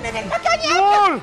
مكاني نور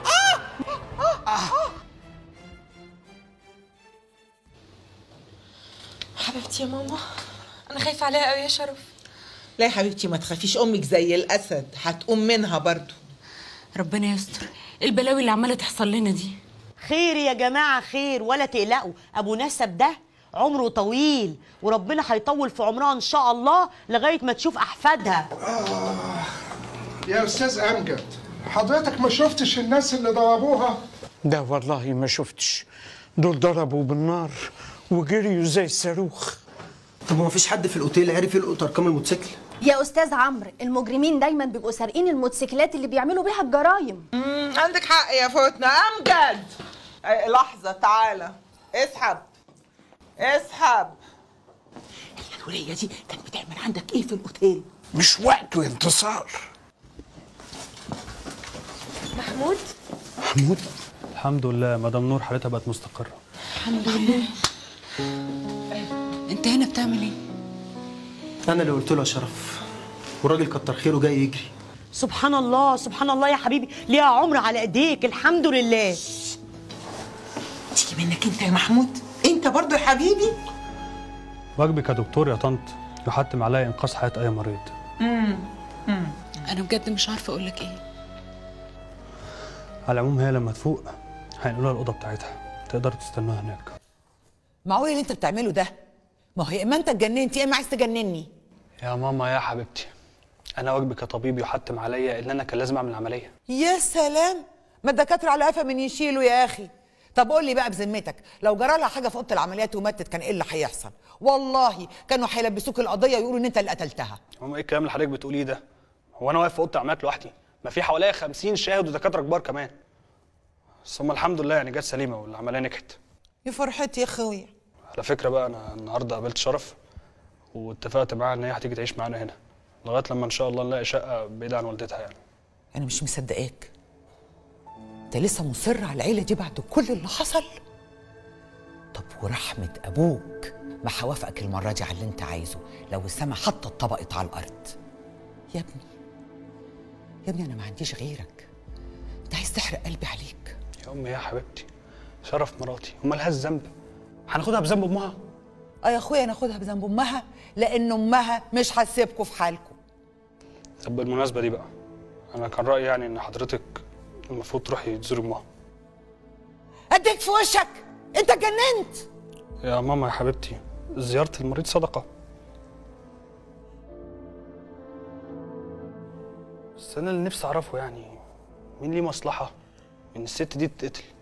حبيبتي يا ماما انا خايفه عليها قوي يا شرف لا يا حبيبتي ما تخافيش امك زي الاسد هتقوم منها برضو ربنا يستر البلاوي اللي عماله تحصل لنا دي خير يا جماعة خير ولا تقلقوا أبو نسب ده عمره طويل وربنا هيطول في عمرها إن شاء الله لغاية ما تشوف أحفادها يا استاذ امجد حضرتك ما شفتش الناس اللي ضربوها ده والله ما شفتش دول ضربوا بالنار وجريوا زي الصاروخ طب ما فيش حد في الاوتيل عرف يلقط ارقام الموتوسيكل يا استاذ عمرو المجرمين دايما بيبقوا سارقين الموتوسيكلات اللي بيعملوا بيها الجرايم مم، عندك حق يا فوتنا امجد أي، لحظه تعالى اسحب اسحب الوليه دي كانت بتعمل عندك ايه في الاوتيل مش وقته يا انتصار محمود محمود الحمد لله مدام نور حالتها بقت مستقرة الحمد لله انت هنا بتعمل ايه انا اللي قلت له يا شرف والراجل كتر خيره جاي يجري سبحان الله سبحان الله يا حبيبي ليها عمر على ايديك الحمد لله تيجي منك انت يا محمود انت برضو يا حبيبي واجبي كدكتور يا طنط يحتم عليا انقاذ حياة اي مريض انا بجد مش عارفه اقول لك ايه على العموم هي لما تفوق هينقلوها الاوضه بتاعتها تقدر تستناها هناك معقول اللي انت بتعمله ده ما هي اما انت اتجننت يا اما عايز تجنني يا ماما يا حبيبتي انا واجبي كطبيب يحتم عليا ان انا كان لازم اعمل عمليه يا سلام ما الدكاتره على قفا من يشيلوا يا اخي طب قول لي بقى بذمتك لو جرى لها حاجه في اوضه العمليات وماتت كان ايه اللي هيحصل والله كانوا هيلبسوك القضيه ويقولوا ان انت اللي قتلتها ماما ايه الكلام اللي حضرتك بتقوليه ده هو انا واقف في اوضه العمليات لوحدي ما في حواليا 50 شاهد ودكاتره كبار كمان بس هم الحمد لله يعني جت سليمه والعمليه نجحت يا فرحتي يا اخويا على فكره بقى انا النهارده قابلت شرف واتفقت معاها ان هي هتيجي تعيش معانا هنا لغايه لما ان شاء الله نلاقي شقه بعيده عن والدتها يعني انا مش مصدقاك انت لسه مصر على العيله دي بعد كل اللي حصل طب ورحمه ابوك ما هوافقك المره دي على اللي انت عايزه لو السما حتى اتطبقت على الارض يا ابني يا ابني انا ما عنديش غيرك انت عايز تحرق قلبي عليك يا امي يا حبيبتي شرف مراتي وما لهاش ذنب هناخدها بذنب امها اه يا اخويا ناخدها بذنب امها لان امها مش هتسيبكوا في حالكم طب بالمناسبه دي بقى انا كان رايي يعني ان حضرتك المفروض تروحي تزوري امها اديك في وشك انت اتجننت يا ماما يا حبيبتي زياره المريض صدقه بس انا اللي نفسي اعرفه يعني مين ليه مصلحه ان الست دي تتقتل